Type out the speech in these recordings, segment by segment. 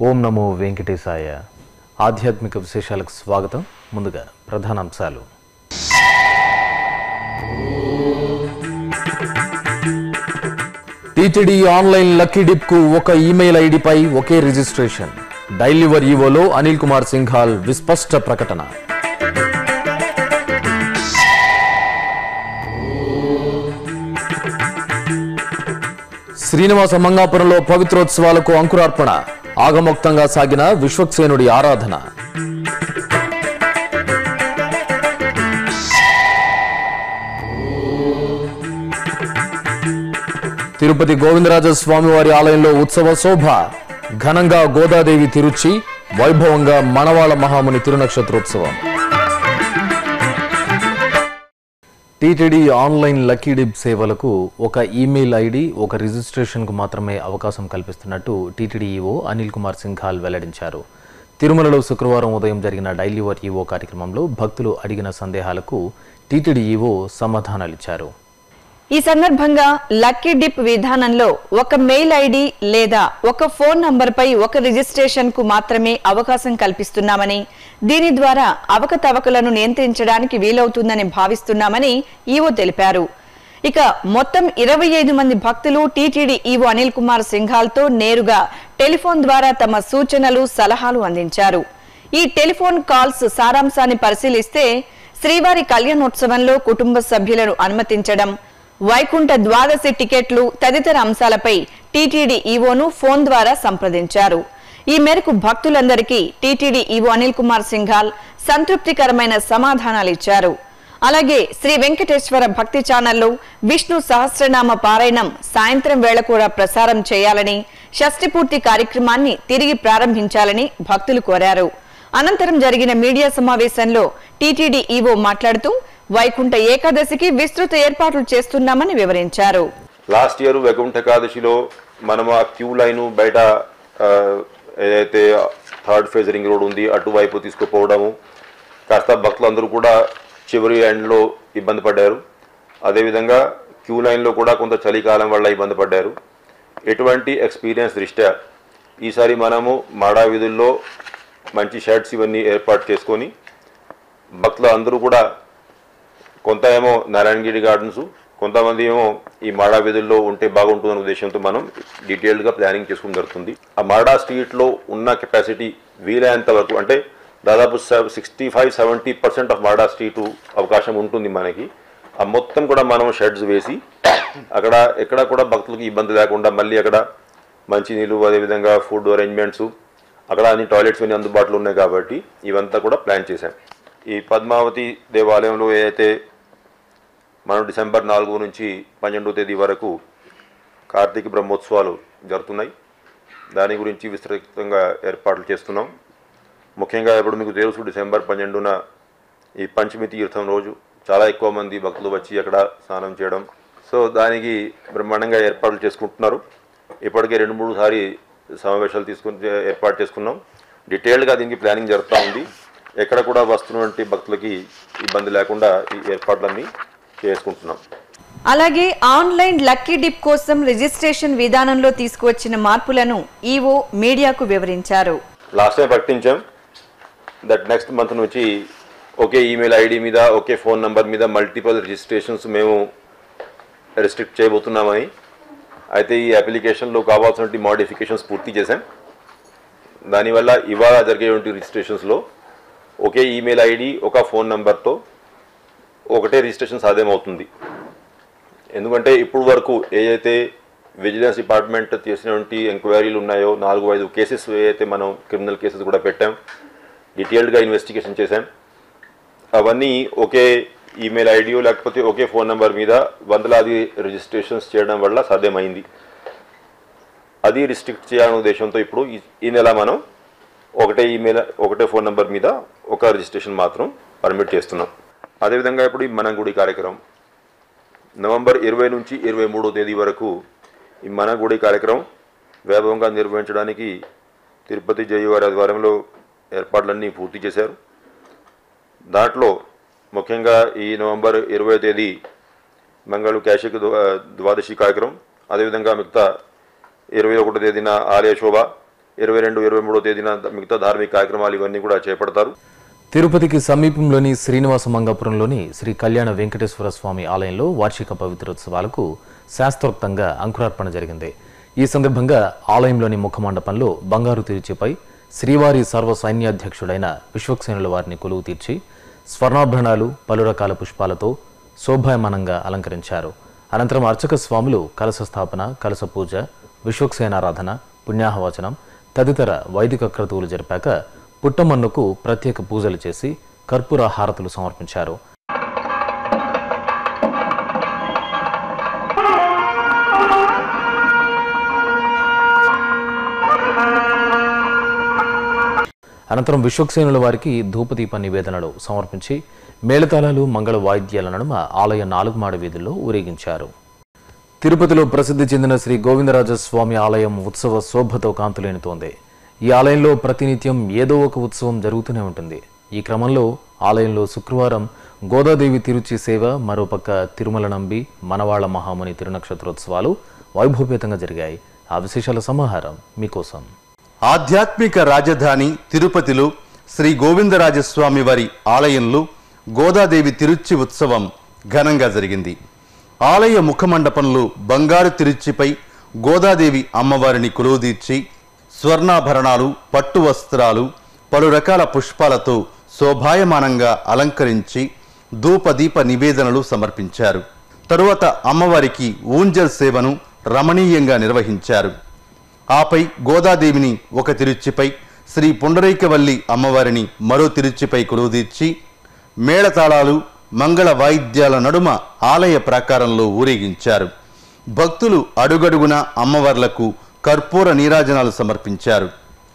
ఓం నమో వెంకటేశాయ ఆధ్యాత్మిక విశేషాలకు స్వాగతం ముందుగా ప్రధాన అంశాలు టీటీడీ ఆన్లైన్ లక్కీ డిప్ కు ఒక ఈమెయిల్ ఐడిపై ఒకే రిజిస్ట్రేషన్ డైలివర్ ఈవోలో అనిల్ కుమార్ సింఘాల్ విస్పష్ట ప్రకటన శ్రీనివాస మంగాపురంలో పవిత్రోత్సవాలకు అంకురార్పణ ఆగమోక్తంగా సాగిన విశ్వక్సేనుడి ఆరాధన తిరుపతి గోవిందరాజ స్వామివారి ఆలయంలో ఉత్సవ శోభ ఘనంగా గోదాదేవి తిరుచి వైభవంగా మణవాళ మహాముని తిరునక్షత్రోత్సవం టీటీడీ ఆన్లైన్ లక్కీ డిప్ సేవలకు ఒక ఈమెయిల్ ఐడి ఒక రిజిస్ట్రేషన్కు మాత్రమే అవకాశం కల్పిస్తున్నట్టు టీటీడీ ఈవో అనిల్ కుమార్ సింఘాల్ వెల్లడించారు తిరుమలలో శుక్రవారం ఉదయం జరిగిన డైలీవర్ ఈవో కార్యక్రమంలో భక్తులు అడిగిన సందేహాలకు టీటీడీ ఈవో సమాధానాలిచ్చారు ఈ సందర్భంగా లక్కీ డిప్ విధానంలో ఒక మెయిల్ ఐడి లేదా ఒక ఫోన్ నంబర్పై ఒక రిజిస్ట్రేషన్ కు మాత్రమే అవకాశం కల్పిస్తున్నామని దీని ద్వారా అవకతవకలను నియంత్రించడానికి వీలవుతుందని భావిస్తున్నామని ఈవో తెలిపారు ఇక మొత్తం ఇరవై ఐదు మంది భక్తులు టీటీడీ ఈవో అనిల్ కుమార్ సింఘాల్తో నేరుగా టెలిఫోన్ ద్వారా తమ సూచనలు సలహాలు అందించారు ఈ టెలిఫోన్ కాల్స్ సారాంశాన్ని పరిశీలిస్తే శ్రీవారి కళ్యాణోత్సవంలో కుటుంబ సభ్యులను అనుమతించడం వైకుంఠ ద్వాదశి టికెట్లు తదితర అంశాలపై టీటీడీ ఈవోను ఫోన్ ద్వారా సంప్రదించారు ఈ మేరకు భక్తులందరికీ టీటీడీ ఈవో అనిల్ కుమార్ సింఘాల్ సంతృప్తికరమైన సమాధానాలిచ్చారు అలాగే శ్రీ వెంకటేశ్వర భక్తి ఛానల్లో విష్ణు సహస్రనామ పారాయణం సాయంత్రం వేళ కూడా ప్రసారం చేయాలని షష్ఠి పూర్తి కార్యక్రమాన్ని తిరిగి ప్రారంభించాలని భక్తులు కోరారు అనంతరం జరిగిన మీడియా సమావేశంలో టీటీడీ ఈవో మాట్లాడుతూ వైకుంఠ ఏకాదశికి విస్తృత ఏర్పాట్లు చేస్తున్నామని వివరించారు లాస్ట్ ఇయర్ వైకుంఠ ఏకాదశిలో మనం ఆ క్యూ లైన్ బయట ఆ, ఏదైతే థర్డ్ ఫేజ్ రింగ్ రోడ్ ఉంది అటువైపు తీసుకుపోవడము కాస్త భక్తులందరూ కూడా చివరి ఎండ్లో ఇబ్బంది పడ్డారు అదేవిధంగా క్యూ లైన్లో కూడా కొంత చలికాలం వల్ల ఇబ్బంది పడ్డారు ఎటువంటి ఎక్స్పీరియన్స్ దృష్ట్యా ఈసారి మనము మాడా వీధుల్లో మంచి షర్ట్స్ ఇవన్నీ ఏర్పాటు చేసుకొని భక్తులు అందరూ కూడా కొంత ఏమో నారాయణగిరి గార్డెన్స్ కొంతమంది ఏమో ఈ మాడా వీధుల్లో ఉంటే బాగుంటుందనే ఉద్దేశంతో మనం డీటెయిల్డ్గా ప్లానింగ్ చేసుకోవడం జరుగుతుంది ఆ మాడా స్ట్రీట్లో ఉన్న కెపాసిటీ వీలైనంత వరకు అంటే దాదాపు sixty five seventy percent of Mada street అవకాశం ఉంటుంది మనకి ఆ మొత్తం కూడా మనం షెడ్స్ వేసి అక్కడ ఎక్కడ కూడా భక్తులకు ఇబ్బంది లేకుండా మళ్ళీ అక్కడ మంచినీళ్ళు అదేవిధంగా ఫుడ్ అరేంజ్మెంట్స్ అక్కడ అన్ని టాయిలెట్స్ అన్ని అందుబాటులో ఉన్నాయి కాబట్టి ఇవంతా కూడా ప్లాన్ చేశాం ఈ పద్మావతి దేవాలయంలో ఏదైతే మనం డిసెంబర్ నాలుగు నుంచి పన్నెండో తేదీ వరకు కార్తీక బ్రహ్మోత్సవాలు జరుగుతున్నాయి దాని గురించి విస్తృతంగా ఏర్పాట్లు చేస్తున్నాం ముఖ్యంగా ఇప్పుడు మీకు తెలుసు డిసెంబర్ పన్నెండున ఈ పంచమి తీర్థం రోజు చాలా ఎక్కువ మంది భక్తులు వచ్చి అక్కడ స్నానం చేయడం సో దానికి బ్రహ్మాండంగా ఏర్పాట్లు చేసుకుంటున్నారు ఇప్పటికే రెండు మూడు సారి సమావేశాలు తీసుకుని ఏర్పాటు చేసుకున్నాం డీటెయిల్డ్గా దీనికి ప్లానింగ్ జరుగుతూ ఉంది ఎక్కడ కూడా వస్తున్నటువంటి భక్తులకి ఇబ్బంది లేకుండా ఈ ఏర్పాట్లన్నీ చేసుకుంటున్నాం అలాగే ఆన్లైన్ లక్కీ డిప్ కోసం రిజిస్ట్రేషన్ విధానంలో తీసుకువచ్చిన మార్పులను ఈవో మీడియాకు వివరించారు లాస్ట్ టైం ప్రకటించాం దట్ నెక్స్ట్ మంత్ నుంచి ఒకే ఈమెయిల్ ఐడి మీద ఒకే ఫోన్ నంబర్ మీద మల్టిపల్ రిజిస్ట్రేషన్స్ మేము రెస్ట్రిక్ట్ చేయబోతున్నామని అయితే ఈ అప్లికేషన్లో కావాల్సినటువంటి మోడిఫికేషన్స్ పూర్తి చేశాం దానివల్ల ఇవాళ జరిగేటువంటి రిజిస్ట్రేషన్స్లో ఒకే ఈమెయిల్ ఐడి ఒక ఫోన్ నంబర్తో ఒకటే రిజిస్ట్రేషన్ సాధ్యమవుతుంది ఎందుకంటే ఇప్పుడు వరకు ఏదైతే విజిలెన్స్ డిపార్ట్మెంట్ చేసినటువంటి ఎంక్వైరీలు ఉన్నాయో నాలుగు ఐదు కేసెస్ ఏదైతే మనం క్రిమినల్ కేసెస్ కూడా పెట్టాం డీటెయిల్డ్గా ఇన్వెస్టిగేషన్ చేశాం అవన్నీ ఒకే ఈమెయిల్ ఐడియో లేకపోతే ఒకే ఫోన్ నెంబర్ మీద వందలాది రిజిస్ట్రేషన్స్ చేయడం వల్ల సాధ్యమైంది అది రిస్ట్రిక్ట్ చేయాలనే ఉద్దేశంతో ఇప్పుడు ఈ- ఈ నెల మనం ఒకటే ఈమెయిల్ ఒకటే ఫోన్ నెంబర్ మీద ఒక రిజిస్ట్రేషన్ మాత్రం పర్మిట్ చేస్తున్నాం అదేవిధంగా ఇప్పుడు ఈ మన గుడి కార్యక్రమం నవంబర్ ఇరవై నుంచి ఇరవై మూడో తేదీ వరకు ఈ మన గుడి కార్యక్రమం వైభవంగా నిర్వహించడానికి తిరుపతి జయ వారి ఆధ్వర్యంలో ఏర్పాట్లన్నీ పూర్తి చేశారు దాంట్లో ముఖ్యంగా ఈ నవంబర్ ఇరవై తేదీ మంగళ క్యాషిక్ ద్వా- ద్వాదశి కార్యక్రమం అదేవిధంగా మిగతా ఇరవై ఒకటో తేదీన ఆలయ శోభ ఇరవై రెండు ఇరవై మూడో తేదీన మిగతా ధార్మిక కార్యక్రమాలు ఇవన్నీ కూడా చేపడతారు తిరుపతికి సమీపంలోని శ్రీనివాస మంగాపురంలోని శ్రీ కళ్యాణ వెంకటేశ్వర స్వామి ఆలయంలో వార్షిక పవిత్రోత్సవాలకు శాస్త్రోక్తంగా అంకురార్పణ జరిగింది ఈ సందర్భంగా ఆలయంలోని ముఖమండపంలో బంగారు తిరుచిపై శ్రీవారి సర్వ సైన్యాధ్యక్షుడైన విశ్వక్సేనుల వారిని కొలువు తీర్చి స్వర్ణాభరణాలు పలు రకాల పుష్పాలతో శోభాయమానంగా అలంకరించారు అనంతరం అర్చక స్వాములు కలశ స్థాపన కలశ పూజ విశ్వక్సేనారాధన పుణ్యాహవచనం తదితర వైదిక క్రతువులు జరిపాక పుట్టమన్నుకు ప్రత్యేక పూజలు చేసి కర్పూర హారతులు సమర్పించారు అనంతరం విశ్వక్సేనుల వారికి ధూపదీప నివేదనలు సమర్పించి మేళతాళాలు మంగళ వాయిద్యాల నడుమ ఆలయ నాలుగు మాడ వీధుల్లో ఊరేగించారు తిరుపతిలో ప్రసిద్ధి చెందిన శ్రీ గోవిందరాజ స్వామి ఆలయం ఉత్సవ శోభతో కాంతులేనుతోంది ఈ ఆలయంలో ప్రతినిత్యం ఏదో ఒక ఉత్సవం జరుగుతూనే ఉంటుంది ఈ క్రమంలో ఆలయంలో శుక్రవారం గోదాదేవి తిరుచి సేవ మరోపక్క తిరుమల నంబి మనవాళ్ల మహాముని తిరునక్షత్రోత్సవాలు వైభవపేతంగా జరిగాయి ఆ విశేషాల సమాహారం మీకోసం ఆధ్యాత్మిక రాజధాని తిరుపతిలో శ్రీ గోవిందరాజస్వామి వారి ఆలయంలో గోదాదేవి తిరుచి ఉత్సవం ఘనంగా జరిగింది ఆలయ ముఖమండపంలో బంగారు తిరుచిపై గోదాదేవి అమ్మవారిని కొలువుదీర్చి స్వర్ణాభరణాలు పట్టు వస్త్రాలు పలు రకాల పుష్పాలతో శోభాయమానంగా అలంకరించి ధూపదీప నివేదనలు సమర్పించారు తరువాత అమ్మవారికి ఊంజల్ సేవను రమణీయంగా నిర్వహించారు ఆపై గోదాదేవిని ఒక తిరుచిపై శ్రీ పుండరీకవల్లి అమ్మవారిని మరో తిరుచిపై కొలువుదీర్చి మేళతాళాలు మంగళ వాయిద్యాల నడుమ ఆలయ ప్రాకారంలో ఊరేగించారు భక్తులు అడుగడుగున అమ్మవార్లకు కర్పూర నీరాజనాలు సమర్పించారు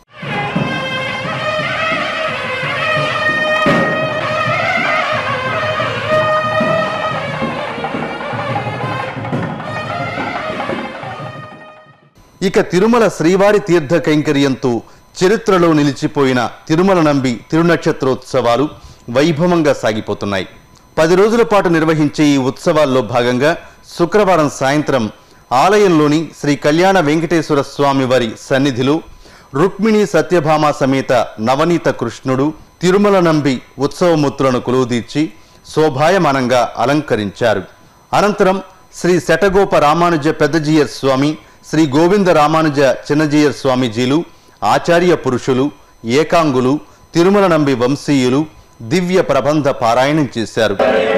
ఇక తిరుమల శ్రీవారి తీర్థ కైంకర్యంతో చరిత్రలో నిలిచిపోయిన తిరుమల నంబి తిరునక్షత్రోత్సవాలు వైభవంగా సాగిపోతున్నాయి పది రోజుల పాటు నిర్వహించే ఈ ఉత్సవాల్లో భాగంగా శుక్రవారం సాయంత్రం ఆలయంలోని శ్రీ కళ్యాణ వెంకటేశ్వర స్వామి వారి సన్నిధిలో రుక్మిణి సత్యభామ సమేత నవనీత కృష్ణుడు తిరుమల నంబి ఉత్సవమూర్తులను కొలువుదీర్చి శోభాయమానంగా అలంకరించారు అనంతరం శ్రీ శటగోప రామానుజ పెద్దజీయర్ స్వామి శ్రీ గోవింద రామానుజ చిన్నజీయర్ స్వామీజీలు ఆచార్య పురుషులు ఏకాంగులు తిరుమల నంబి వంశీయులు దివ్య ప్రబంధ పారాయణం చేశారు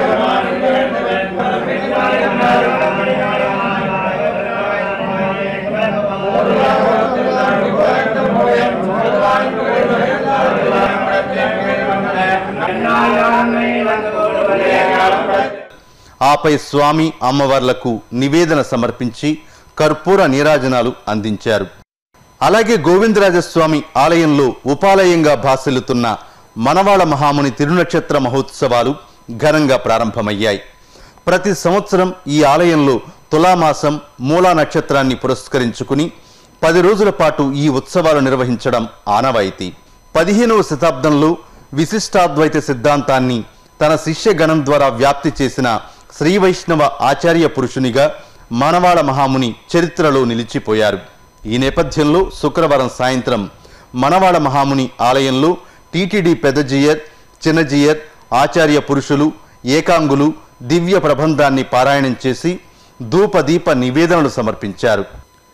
ఆపై స్వామి అమ్మవార్లకు నివేదన సమర్పించి కర్పూర నీరాజనాలు అందించారు అలాగే గోవిందరాజస్వామి ఆలయంలో ఉపాలయంగా భాసిల్లుతున్న మనవాళ మహాముని తిరునక్షత్ర మహోత్సవాలు ఘనంగా ప్రారంభమయ్యాయి ప్రతి సంవత్సరం ఈ ఆలయంలో తులామాసం మూలా నక్షత్రాన్ని పురస్కరించుకుని పది రోజుల పాటు ఈ ఉత్సవాలు నిర్వహించడం ఆనవాయితీ పదిహేనవ శతాబ్దంలో విశిష్టాద్వైత సిద్ధాంతాన్ని తన శిష్యగణం ద్వారా వ్యాప్తి చేసిన శ్రీ వైష్ణవ ఆచార్య పురుషునిగా మానవాళ మహాముని చరిత్రలో నిలిచిపోయారు ఈ నేపథ్యంలో శుక్రవారం సాయంత్రం మనవాళ మహాముని ఆలయంలో టీటీడీ పెద్దజీయర్ చిన్నజీయర్ ఆచార్య పురుషులు ఏకాంగులు దివ్య ప్రబంధాన్ని పారాయణం చేసి ధూపదీప నివేదనలు సమర్పించారు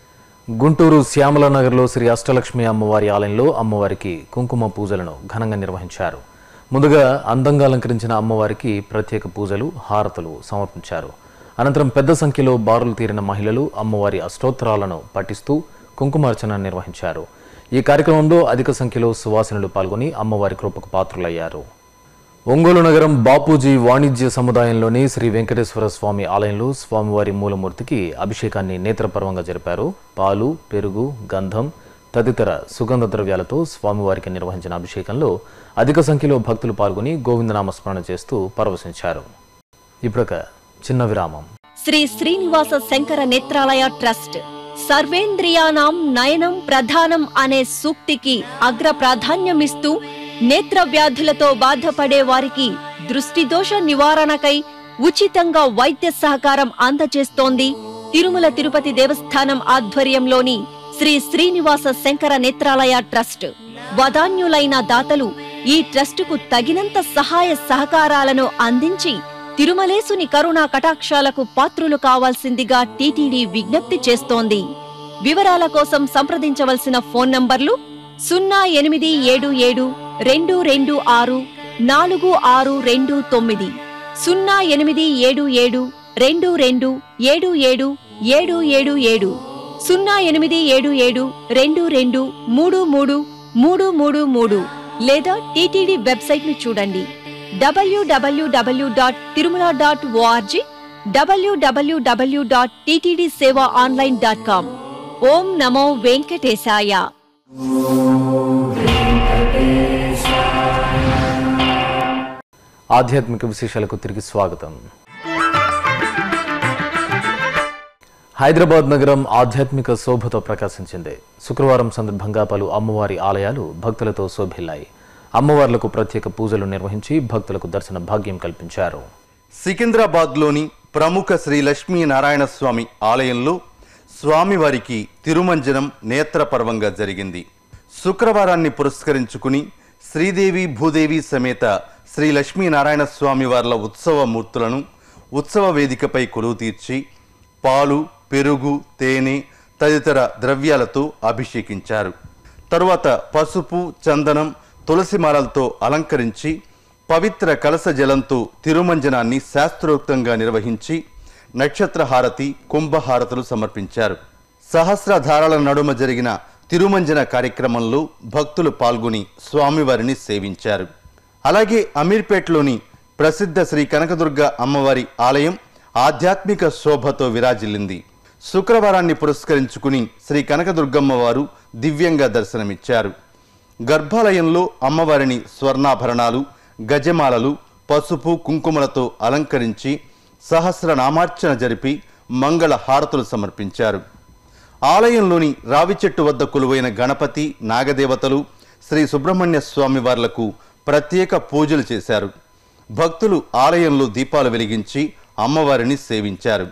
గుంటూరు శ్యామలనగర్లో శ్రీ అష్టలక్ష్మి అమ్మవారి ఆలయంలో అమ్మవారికి కుంకుమ పూజలను ఘనంగా నిర్వహించారు ముందుగా అందంగా అలంకరించిన అమ్మవారికి ప్రత్యేక పూజలు హారతులు సమర్పించారు అనంతరం పెద్ద సంఖ్యలో బారులు తీరిన మహిళలు అమ్మవారి అష్టోత్తరాలను పఠిస్తూ కుంకుమార్చన నిర్వహించారు ఈ కార్యక్రమంలో అధిక సంఖ్యలో సువాసినులు పాల్గొని అమ్మవారి కృపకు పాత్రులయ్యారు ఒంగోలు నగరం బాపూజీ వాణిజ్య సముదాయంలోని శ్రీ వెంకటేశ్వర స్వామి ఆలయంలో స్వామివారి మూలమూర్తికి అభిషేకాన్ని నేత్రపర్వంగా జరిపారు పాలు పెరుగు గంధం తదితర సుగంధ ద్రవ్యాలతో స్వామివారికి నిర్వహించిన అభిషేకంలో అధిక సంఖ్యలో భక్తులు పాల్గొని గోవిందనామస్మరణ చేస్తూ పరవశించారు ఇప్పుడొక చిన్న విరామం శ్రీ శ్రీనివాస శంకర నేత్రాలయ ట్రస్ట్ సర్వేంద్రియానాం నయనం ప్రధానం అనే సూక్తికి అగ్ర ప్రాధాన్యమిస్తూ నేత్ర వ్యాధులతో బాధపడే వారికి దృష్టి దోష నివారణకై ఉచితంగా వైద్య సహకారం అందజేస్తోంది తిరుమల తిరుపతి దేవస్థానం ఆధ్వర్యంలోని శ్రీ శ్రీనివాస శంకర నేత్రాలయ ట్రస్ట్ వదాన్యులైన దాతలు ఈ ట్రస్టుకు తగినంత సహాయ సహకారాలను అందించి తిరుమలేసుని కరుణా కటాక్షాలకు పాత్రులు కావాల్సిందిగా టీటీడీ విజ్ఞప్తి చేస్తోంది వివరాల కోసం సంప్రదించవలసిన ఫోన్ నంబర్లు సున్నా ఎనిమిది ఏడు ఏడు రెండు రెండు ఆరు నాలుగు ఆరు రెండు తొమ్మిది సున్నా ఎనిమిది ఏడు ఏడు రెండు రెండు ఏడు ఏడు ఏడు ఏడు ఏడు సున్నా ఎనిమిది ఏడు ఏడు రెండు రెండు మూడు మూడు మూడు మూడు మూడు లేదా టీటీడీ వెబ్సైట్ ను చూడండి W W W dot Tirumala dot O R G W W W dot TTD seva online dot com ఓం నమో వెంకటేశాయ ఆధ్యాత్మిక విశేషాలకు తిరిగి స్వాగతం హైదరాబాద్ నగరం ఆధ్యాత్మిక శోభతో ప్రకాశించింది శుక్రవారం సందర్భంగా పలు అమ్మవారి ఆలయాలు భక్తులతో శోభిల్లాయి అమ్మవార్లకు ప్రత్యేక పూజలు నిర్వహించి భక్తులకు దర్శన భాగ్యం కల్పించారు సికింద్రాబాద్లోని ప్రముఖ శ్రీ లక్ష్మీ నారాయణ స్వామి ఆలయంలో స్వామివారికి తిరుమంజనం నేత్రపర్వంగా జరిగింది శుక్రవారాన్ని పురస్కరించుకుని శ్రీదేవి భూదేవి సమేత శ్రీ లక్ష్మీనారాయణ స్వామి వార్ల ఉత్సవ మూర్తులను ఉత్సవ వేదికపై కొలువు తీర్చి పాలు పెరుగు తేనె తదితర ద్రవ్యాలతో అభిషేకించారు తరువాత పసుపు చందనం తులసిమాలలతో అలంకరించి పవిత్ర కలస జలంతో తిరుమంజనాన్ని శాస్త్రోక్తంగా నిర్వహించి నక్షత్రహారతి కుంభహారతులు సమర్పించారు సహస్రధారాల నడుమ జరిగిన తిరుమంజన కార్యక్రమంలో భక్తులు పాల్గొని స్వామివారిని సేవించారు అలాగే అమీర్పేట్లోని ప్రసిద్ధ శ్రీ కనకదుర్గ అమ్మవారి ఆలయం ఆధ్యాత్మిక శోభతో విరాజిల్లింది శుక్రవారాన్ని పురస్కరించుకుని శ్రీ కనకదుర్గమ్మ వారు దివ్యంగా దర్శనమిచ్చారు గర్భాలయంలో అమ్మవారిని స్వర్ణాభరణాలు గజమాలలు పసుపు కుంకుమలతో అలంకరించి సహస్రనామార్చన జరిపి మంగళ హారతులు సమర్పించారు ఆలయంలోని రావి చెట్టు వద్ద కొలువైన గణపతి నాగదేవతలు శ్రీ సుబ్రహ్మణ్య స్వామి వార్లకు ప్రత్యేక పూజలు చేశారు భక్తులు ఆలయంలో దీపాలు వెలిగించి అమ్మవారిని సేవించారు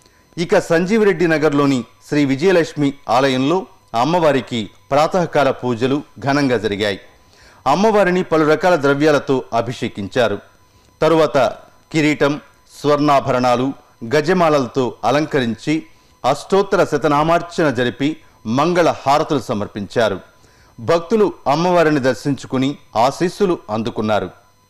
ఇక సంజీవరెడ్డి నగర్లోని శ్రీ విజయలక్ష్మి ఆలయంలో అమ్మవారికి ప్రాతకాల పూజలు ఘనంగా జరిగాయి అమ్మవారిని పలు రకాల ద్రవ్యాలతో అభిషేకించారు తరువాత కిరీటం స్వర్ణాభరణాలు గజమాలలతో అలంకరించి అష్టోత్తర శతనామార్చన జరిపి మంగళ హారతులు సమర్పించారు భక్తులు అమ్మవారిని దర్శించుకుని ఆశీస్సులు అందుకున్నారు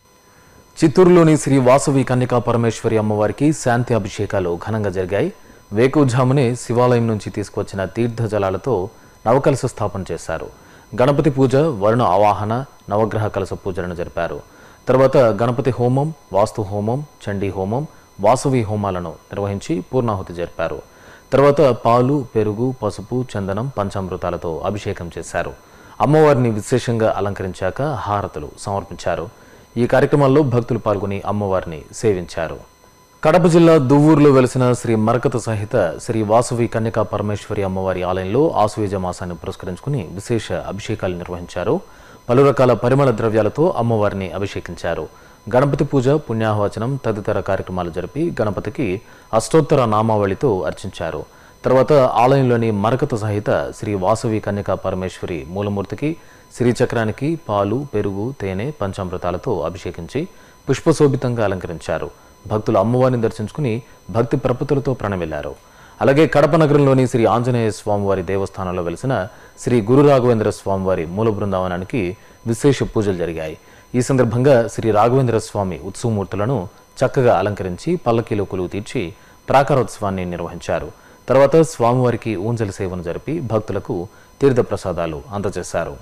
చిత్తూరులోని శ్రీ వాసవి కన్యకా పరమేశ్వరి అమ్మవారికి శాంతి అభిషేకాలు ఘనంగా జరిగాయి వేకుజామునే శివాలయం నుంచి తీసుకువచ్చిన తీర్థ జలాలతో నవకలశ స్థాపన చేశారు గణపతి పూజ వరుణ ఆవాహన నవగ్రహ కలశ పూజలను జరిపారు తర్వాత గణపతి హోమం వాస్తు హోమం చండీ హోమం వాసవి హోమాలను నిర్వహించి పూర్ణాహుతి జరిపారు తర్వాత పాలు పెరుగు పసుపు చందనం పంచామృతాలతో అభిషేకం చేశారు అమ్మవారిని విశేషంగా అలంకరించాక హారతులు సమర్పించారు ఈ కార్యక్రమాల్లో భక్తులు పాల్గొని అమ్మవారిని సేవించారు కడప జిల్లా దువ్వూరులో వెలిసిన శ్రీ మరకత సహిత శ్రీ వాసవి కన్యకా పరమేశ్వరి అమ్మవారి ఆలయంలో ఆశ్వేజ మాసాన్ని పురస్కరించుకుని విశేష అభిషేకాలు నిర్వహించారు పలు రకాల పరిమళ ద్రవ్యాలతో అమ్మవారిని అభిషేకించారు గణపతి పూజ పుణ్యాహవచనం తదితర కార్యక్రమాలు జరిపి గణపతికి అష్టోత్తర నామావళితో అర్చించారు తర్వాత ఆలయంలోని మరకత సహిత శ్రీ వాసవి కన్యకా పరమేశ్వరి మూలమూర్తికి శ్రీచక్రానికి పాలు పెరుగు తేనె పంచామృతాలతో అభిషేకించి పుష్పశోభితంగా అలంకరించారు భక్తులు అమ్మవారిని దర్శించుకుని భక్తి ప్రపతులతో ప్రణమిల్లారు అలాగే కడప నగరంలోని శ్రీ ఆంజనేయ స్వామివారి దేవస్థానంలో వెలిసిన శ్రీ గురు రాఘవేంద్ర స్వామివారి మూల బృందావనానికి విశేష పూజలు జరిగాయి ఈ సందర్భంగా శ్రీ రాఘవేంద్ర స్వామి ఉత్సవమూర్తులను చక్కగా అలంకరించి పల్లకీలో కొలువు తీర్చి ప్రాకారోత్సవాన్ని నిర్వహించారు తర్వాత స్వామివారికి ఊంజల సేవను జరిపి భక్తులకు తీర్థ ప్రసాదాలు అందజేశారు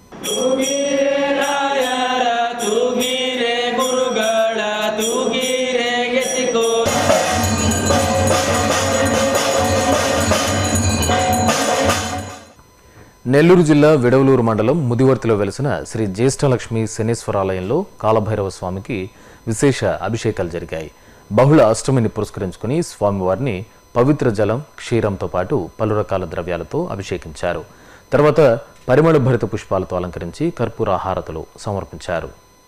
ತೂಗಿರೆ ಗುರುಗಳ ತೂಗಿರೆ ಗೆಸಿಕೋ నెల్లూరు జిల్లా విడవలూరు మండలం ముదివర్తిలో వెలిసిన శ్రీ జ్యేష్ఠలక్ష్మి శనేశ్వరాలయంలో కాలభైరవ స్వామికి విశేష అభిషేకాలు జరిగాయి బహుళ అష్టమిని పురస్కరించుకుని స్వామివారిని పవిత్ర జలం క్షీరంతో పాటు పలు రకాల ద్రవ్యాలతో అభిషేకించారు తర్వాత పరిమళ భరిత పుష్పాలతో అలంకరించి కర్పూర హారతులు సమర్పించారు